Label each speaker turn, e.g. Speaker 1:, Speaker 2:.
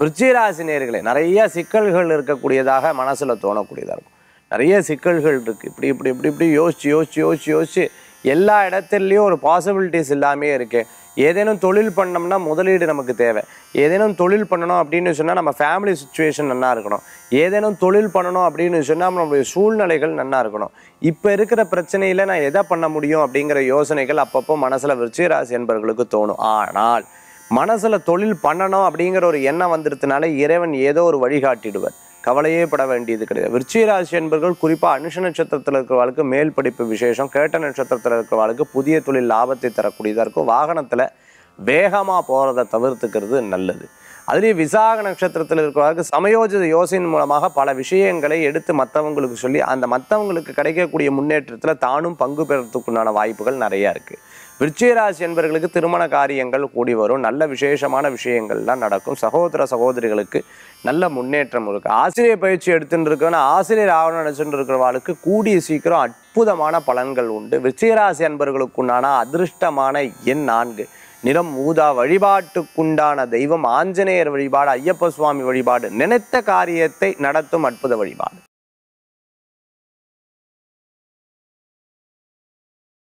Speaker 1: விருச்சிகராசி நேர்களே நிறைய சிக்கல்கள் இருக்கக்கூடியதாக மனசுல தோணக்கூடியதாக இருக்கும் நிறைய சிக்கல்கள் இருக்கு இப்படி இப்படி இப்படி இப்படி யோசிச்சு யோசிச்சு யோசிச்சு யோசிச்சு எல்லா இடத்துலையும் ஒரு பாசிபிலிட்டிஸ் இல்லாமே இருக்கு ஏதேனும் தொழில் பண்ணோம்னா முதலீடு நமக்கு தேவை ஏதேனும் தொழில் பண்ணணும் அப்படின்னு சொன்னால் நம்ம ஃபேமிலி சுச்சுவேஷன் நல்லா இருக்கணும் ஏதேனும் தொழில் பண்ணணும் அப்படின்னு சொன்னால் நம்மளுடைய சூழ்நிலைகள் நல்லா இருக்கணும் இப்போ இருக்கிற பிரச்சனையில் நான் எதை பண்ண முடியும் அப்படிங்கிற யோசனைகள் அப்பப்போ மனசில் விருச்சிகராசி என்பவர்களுக்கு தோணும் ஆனால் மனசில் தொழில் பண்ணணும் அப்படிங்கிற ஒரு எண்ணம் வந்துடுறதுனால இறைவன் ஏதோ ஒரு வழிகாட்டிடுவார் கவலையே பட வேண்டியது கிடையாது விருச்சிக ராசி என்பவர்கள் குறிப்பாக அனுஷ நட்சத்திரத்தில் இருக்கிறவர்களுக்கு மேல் படிப்பு விசேஷம் கேட்ட நட்சத்திரத்தில் இருக்கிறவர்களுக்கு புதிய தொழில் லாபத்தை தரக்கூடியதாக இருக்கும் வாகனத்தில் வேகமாக போகிறத தவிர்த்துக்கிறது நல்லது அதுலேயும் விசாக நட்சத்திரத்தில் இருக்கிறவர்களுக்கு சமயோஜித யோசனையின் மூலமாக பல விஷயங்களை எடுத்து மற்றவங்களுக்கு சொல்லி அந்த மற்றவங்களுக்கு கிடைக்கக்கூடிய முன்னேற்றத்தில் தானும் பங்கு பெறத்துக்குண்டான வாய்ப்புகள் நிறையா இருக்குது விருச்சிகராசி என்பவர்களுக்கு திருமண காரியங்கள் கூடி வரும் நல்ல விசேஷமான விஷயங்கள்லாம் நடக்கும் சகோதர சகோதரிகளுக்கு நல்ல முன்னேற்றம் இருக்கு ஆசிரியர் பயிற்சி எடுத்துட்டு இருக்கவன ஆசிரியர் ஆகணும்னு நினைச்சுட்டு இருக்கிறவாளுக்கு கூடிய சீக்கிரம் அற்புதமான பலன்கள் உண்டு விருச்சிகராசி அன்பர்களுக்குண்டான அதிர்ஷ்டமான எண் நான்கு நிறம் ஊதா வழிபாட்டுக்குண்டான தெய்வம் ஆஞ்சநேயர் வழிபாடு ஐயப்ப சுவாமி வழிபாடு நினைத்த காரியத்தை நடத்தும் அற்புத வழிபாடு